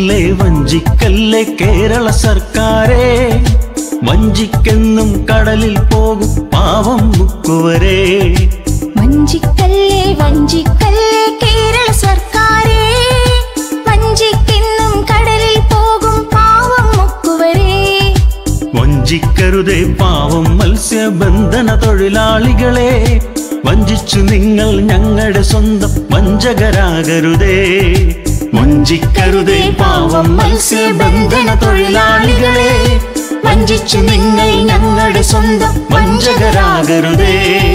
വഞ്ചിക്കല്ലേ വഞ്ചിക്കല്ലേ കേരള സർക്കാരെ വഞ്ചിക്കെന്നും കടലിൽ പോകും പാവം മുക്കുവരെ വഞ്ചിക്കല്ലേ വഞ്ചിക്കല്ലേ കേരള സർക്കാരേ വഞ്ചിക്കെന്നും കടലിൽ പോകും പാവം മുക്കുവരേ വഞ്ചിക്കരുതേ പാവം മത്സ്യബന്ധന തൊഴിലാളികളെ വഞ്ചിച്ചു നിങ്ങൾ ഞങ്ങളുടെ സ്വന്തം വഞ്ചകരാകരുതേ വഞ്ചിക്കരുതേ പാവം മത്സ്യബന്ധന തൊഴിലാളികളെ വഞ്ചിച്ചു നിങ്ങൾ ഞങ്ങളുടെ സ്വന്തം വഞ്ചകരാകരുതേ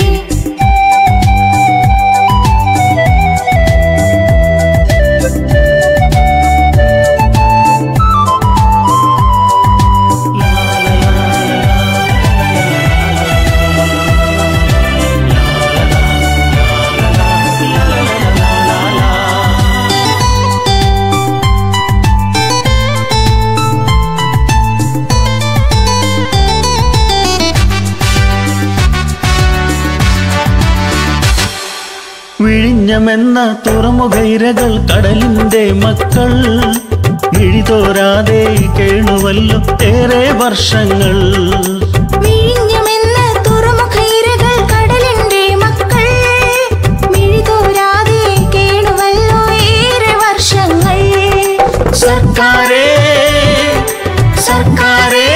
വിഴിഞ്ഞമെന്ന തുറമുഖൈരകൾ കടലിന്റെ മക്കൾ മിഴിതോരാതെ കേണുവല്ലോ ഏറെ വർഷങ്ങൾ വിഴിഞ്ഞമെന്ന തുറമുഖൈരകൾ കടലിന്റെ മക്കൾ മിഴിതോരാതെ കേണുവല്ലോ ഏറെ വർഷങ്ങൾ സർക്കാരേ സർക്കാരേ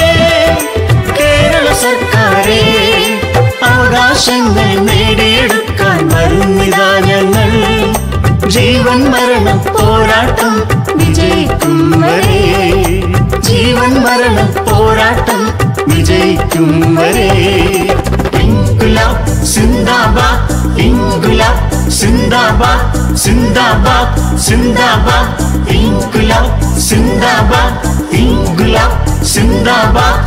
കേരള സർക്കാരേ അവകാശങ്ങൾ നേടിയെടുക്കാൻ വരുന്നിതാ ഞങ്ങൾ ജീവൻ മരണം പോരാട്ടം വിജയിക്കും വരെ ജീവൻ മരണം പോരാട്ടം വിജയിക്കും വരെ ഇൻകുലാബ് സിന്ദാബാദ് ഇൻകുലാബ് സിന്ദാബാദ് സിന്ദാബാദ് സിന്ദാബാദ് ഇൻകുലാബ് സിന്ദാബാദ് ഇൻകുലാബ് സിന്ദാബാദ്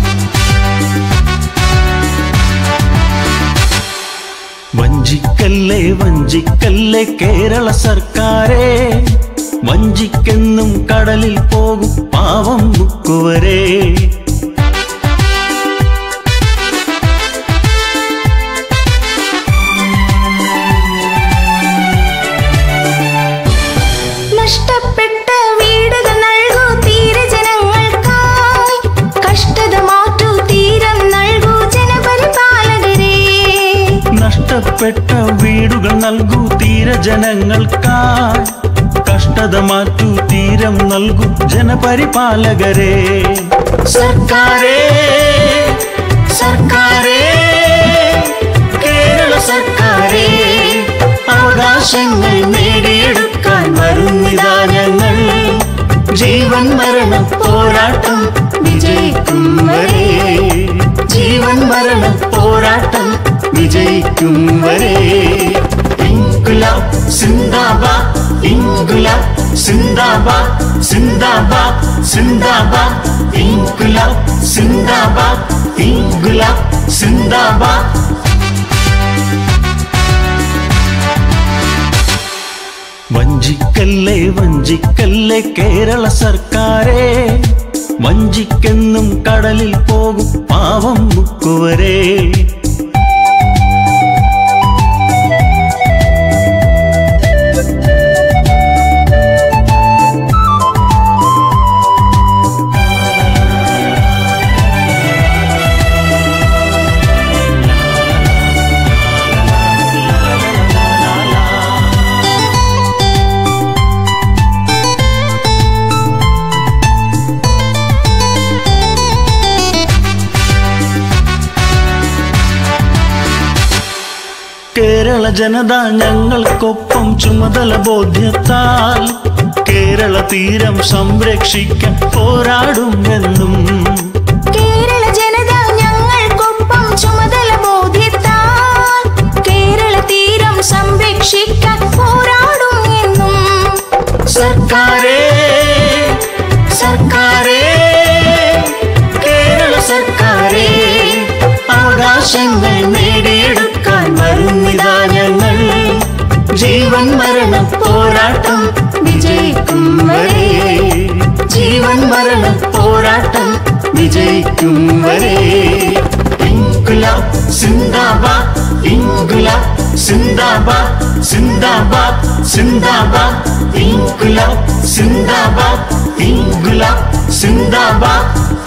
വഞ്ചിക്കല്ലേ വഞ്ചിക്കല്ലേ കേരള സർക്കാരെ വഞ്ചിക്കെന്നും കടലിൽ പോകും പാവം മുക്കുവരെ നഷ്ടപ്പെട്ട വീടുകൾ നൽകൂ തീരജനങ്ങൾക്കായി കഷ്ടത മാറ്റൂ തീരം നൽകൂ ജനപരിപാലകരെ നഷ്ടപ്പെട്ട വീടുകൾ നൽകൂ തീരജനങ്ങൾക്കായി കഷ്ടത മാറ്റൂ തീരം നൽകൂ ജനപരിപാലകരെ സർക്കാരേ സർക്കാരേ കേരള സർക്കാരേ അവകാശങ്ങൾ നേടിയെടുക്കാൻ വരുന്നിതാ ഞങ്ങൾ ജീവൻ മരണം പോരാട്ടം വിജയിക്കും വരെ ജീവൻ മരണം പോരാട്ടം വിജയിക്കും വരെ ഇൻകുലാബ് സിന്ദാബാദ് ഇൻകുലാബ് സിന്ദാബാദ് സിന്ദാബാദ് സിന്ദാബാദ് ഇൻകുലാബ് സിന്ദാബാദ് ഇൻകുലാബ് സിന്ദാബാദ് വഞ്ചിക്കല്ലേ വഞ്ചിക്കല്ലേ കേരള സർക്കാരെ വഞ്ചിക്കെന്നും കടലിൽ പോകും പാവം മുക്കുവരെ കേരള ജനത ഞങ്ങൾക്കൊപ്പം ചുമതല ബോധ്യത്താൽ കേരള തീരം സംരക്ഷിക്കാൻ പോരാടും എന്നും കേരള ജനത ഞങ്ങൾക്കൊപ്പം ചുമതല ബോധ്യത്താൽ കേരള തീരം സംരക്ഷിക്കാൻ പോരാടും എന്നും സർക്കാരേ സർക്കാരേ കേരള സർക്കാരേ അവകാശങ്ങൾ നേടിയെടുക്കാൻ വരുന്നിതാ ഞങ്ങൾ ജീവൻ മരണം പോരാട്ടം വിജയിക്കും വരെ ജീവൻ മരണം പോരാട്ടം വിജയിക്കും വരെ ഇൻകുലാബ് സിന്ദാബാദ് ഇൻകുലാബ് സിന്ദാബാദ് സിന്ദാബാദ് സിന്ദാബാദ് ഇൻകുലാബ് സിന്ദാബാദ് ഇൻകുലാബ് സിന്ദാബാദ്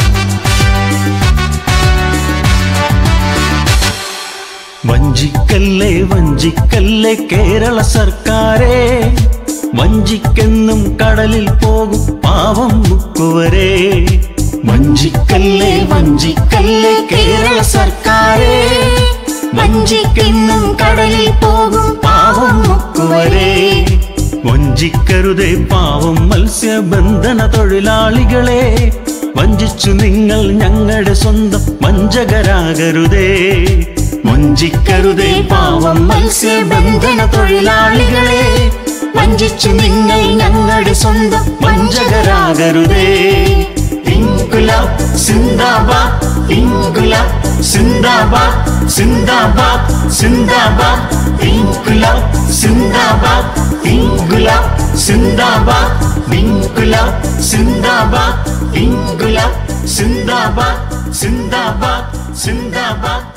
വഞ്ചിക്കല്ലേ വഞ്ചിക്കല്ലേ കേരള സർക്കാരെ വഞ്ചിക്കെന്നും കടലിൽ പോകും പാവം മുക്കുവരെ വഞ്ചിക്കല്ലേ വഞ്ചിക്കല്ലേ കേരള സർക്കാരെ വഞ്ചിക്കെന്നും കടലിൽ പോകും പാവം മുക്കുവരെ വഞ്ചിക്കരുതേ പാവം മത്സ്യബന്ധന തൊഴിലാളികളെ വഞ്ചിച്ചു നിങ്ങൾ ഞങ്ങളുടെ സ്വന്തം വഞ്ചകരാകരുതേ വഞ്ചിക്കരുതേ പാവം മത്സ്യബന്ധന തൊഴിലാളികളെ വഞ്ചിച്ചു നിങ്ങൾ ഞങ്ങളുടെ സ്വന്തം വഞ്ചകരാകരുതേ ഇൻകുലാബ് സിന്ദാബാദ് ഇൻകുലാബ് സിന്ദാബാദ് സിന്ദാബാദ് സിന്ദാബാദ് ഇൻകുലാബ് സിന്ദാബാദ് ഇൻകുലാബ് സിന്ദാബാദ് ഇൻകുലാബ് സിന്ദാബാദ് ഇൻകുലാബ് സിന്ദാബാദ് സിന്ദാബാദ് സിന്ദാബാദ്